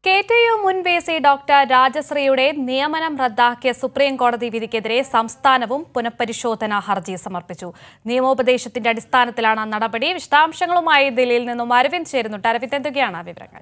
K T U മുൻ V C doctor രാജശ്രീയുടെ നിയമനം റദ്ദാക്കിയ സുപ്രീം കോടതി വിധിക്കെതിരെ സംസ്ഥാനവും പുനഃപരിശോധനാ ഹർജി സമർപ്പിച്ചു നിയമോപദേശത്തിന്റെ അടിസ്ഥാനത്തിലാണ് നടപടി വിശദാംശങ്ങളുമായി ദില്ലിയിൽ നിന്നും അരവിന്ദ് ചേരുന്നുണ്ട് അരവിന്ദ് എന്തൊക്കെയാണ് വിവരങ്ങൾ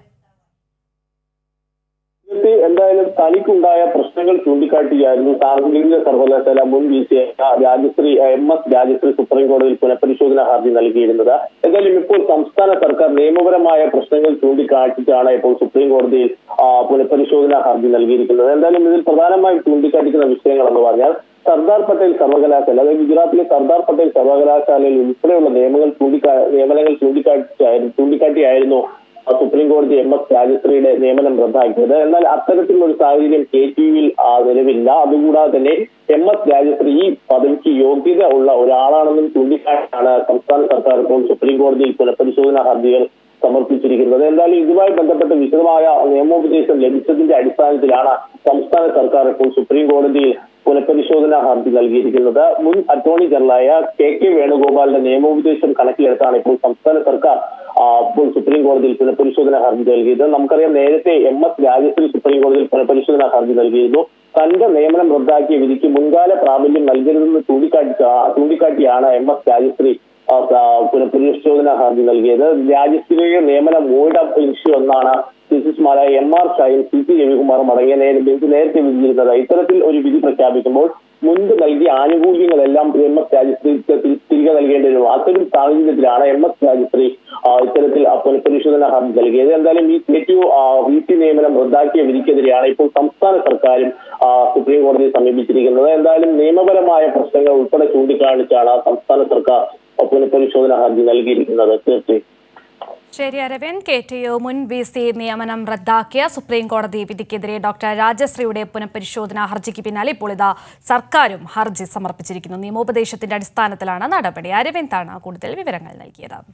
ഇന്നത്തെ എന്തായാലും തനിക്കുണ്ടായ പ്രശ്നങ്ങൾ ചൂണ്ടിക്കാട്ടിയായിരുന്നു സാങ്കേതിക സർവകലാശാല മുൻ V C Rajasree M S Rajasree supreme കോടതിയിൽ പുനഃപരിശോധനാ ഹർജി നൽകിയിരുന്നത് എന്തായാലും ഇപ്പോൾ സംസ്ഥാന സർക്കാർ നിയമപരമായ പ്രശ്നങ്ങൾ ചൂണ്ടിക്കാട്ടിച്ചാണ് ഇപ്പോൾ സുപ്രീം കോടതിയിൽ ആ, പുനഃപരിശോധനാ ഹർജി നൽകിയിരിക്കുന്നത് എന്തായാലും ഇതിൽ പ്രധാനമായും ചൂണ്ടിക്കാട്ടിക്കുന്ന വിഷയങ്ങൾ എന്ന് പറഞ്ഞാൽ സർദാർ പട്ടേൽ സർവകലാശാല അതായത് ഗുജറാത്തിലെ സർദാർ പട്ടേൽ സർവകലാശാലയിൽ ഉൾപ്പെടെയുള്ള നിയമങ്ങൾ ചൂണ്ടിക്കാ നിയമനങ്ങൾ ചൂണ്ടിക്കാട്ടിയായിരുന്നു ചൂണ്ടിക്കാട്ടിയായിരുന്നു ആ സുപ്രീം കോടതി എം എസ് രാജശ്രീയുടെ നിയമനം റദ്ദാക്കിയത് എന്നാൽ അത്തരത്തിലുള്ള ഒരു സാഹചര്യം കെ ടി യുവിൽ നിലവില്ല അതുകൂടാതെ തന്നെ എം എസ് രാജശ്രീ ഈ പദവിക്ക് യോഗ്യത ഉള്ള ഒരാളാണെന്നും ചൂണ്ടിക്കാട്ടാണ് സംസ്ഥാന സർക്കാർ ഇപ്പോൾ സുപ്രീം കോടതിയിൽ പുനഃപരിശോധനാ ഹർജികൾ സമർപ്പിച്ചിരിക്കുന്നത് എന്തായാലും ഇതുമായി ബന്ധപ്പെട്ട് വിശദമായ നിയമോപദേശം ലഭിച്ചതിന്റെ അടിസ്ഥാനത്തിലാണ് സംസ്ഥാന സർക്കാർ ഇപ്പോൾ സുപ്രീം കോടതിയിൽ പുനഃപരിശോധനാ ഹർജി നൽകിയിരിക്കുന്നത് മുൻ അറ്റോർണി ജനറലായ കെ കെ വേണുഗോപാലിന്റെ നിയമോപദേശം കണക്കിലെടുത്താണ് ഇപ്പോൾ സംസ്ഥാന സർക്കാർ ആ, ഇപ്പോൾ സുപ്രീം കോടതിയിൽ പുനഃപരിശോധനാ ഹർജി നൽകിയത് നമുക്കറിയാം നേരത്തെ എം എസ് രാജശ്രീ സുപ്രീം കോടതിയിൽ പുനഃപരിശോധനാ ഹർജി നൽകിയിരുന്നു തന്റെ നിയമനം റദ്ദാക്കിയ വിധിക്ക് മുൻകാല പ്രാബല്യം നൽകരുതെന്ന് ചൂണ്ടിക്കാട്ടി ചൂണ്ടിക്കാട്ടിയാണ് എം എസ് രാജശ്രീ ആ, ആ, പുനഃപരിശോധനാ ഹർജി നൽകിയത് രാജശ്രീയുടെ നിയമനം വോയിഡ് അപ്പ് ഇഷ്യൂ എന്നാണ് ജസ്റ്റിസുമാരായ എം ആർ ഷായും സി പി രവികുമാറും അടങ്ങിയ നേരെ ബെഞ്ച് നേരത്തെ വിധിച്ചിരുന്നത് ഇത്തരത്തിൽ ഒരു വിധി പ്രഖ്യാപിക്കുമ്പോൾ മുൻപ് നൽകിയ ആനുകൂല്യങ്ങളെല്ലാം എം എസ് രാജശ്രീക്ക് തി- തിരികെ നൽകേണ്ടി വരും അത്തരം സാഹചര്യത്തിലാണ് എം എസ് രാജശ്രീ ആ, ഇത്തരത്തിൽ ആ പുനഃപരിശോധന ഹർജി നൽകിയത് എന്തായാലും ഈ കെ ടി വി ടി നിയമനം റദ്ദാക്കിയ വിധിക്കെതിരെയാണ് ഇപ്പോൾ സംസ്ഥാന സർക്കാരും ആ, സുപ്രീം കോടതിയെ സമീപിച്ചിരിക്കുന്നത് എന്തായാലും നിയമപരമായ പ്രശ്നങ്ങൾ ഉൾപ്പെടെ ചൂണ്ടിക്കാണിച്ചാണ് സംസ്ഥാന സർക്കാർ പുനഃപരിശോധന ഹർജി നൽകിയിരിക്കുന്നത് തീർച്ചയായും ശരി അരവിന്ദ് കെ ടി യു മുൻ വി സി നിയമനം റദ്ദാക്കിയ സുപ്രീം കോടതി വിധിക്കെതിരെ ഡോക്ടർ രാജശ്രീയുടെ പുനഃപരിശോധനാ ഹർജിക്ക് പിന്നാലെ ഇപ്പോൾ ഇതാ സർക്കാരും ഹർജി സമർപ്പിച്ചിരിക്കുന്നു നിയമോപദേശത്തിന്റെ അടിസ്ഥാനത്തിലാണ് നടപടി അരവിന്ദാണ് കൂടുതൽ വിവരങ്ങൾ നൽകിയത്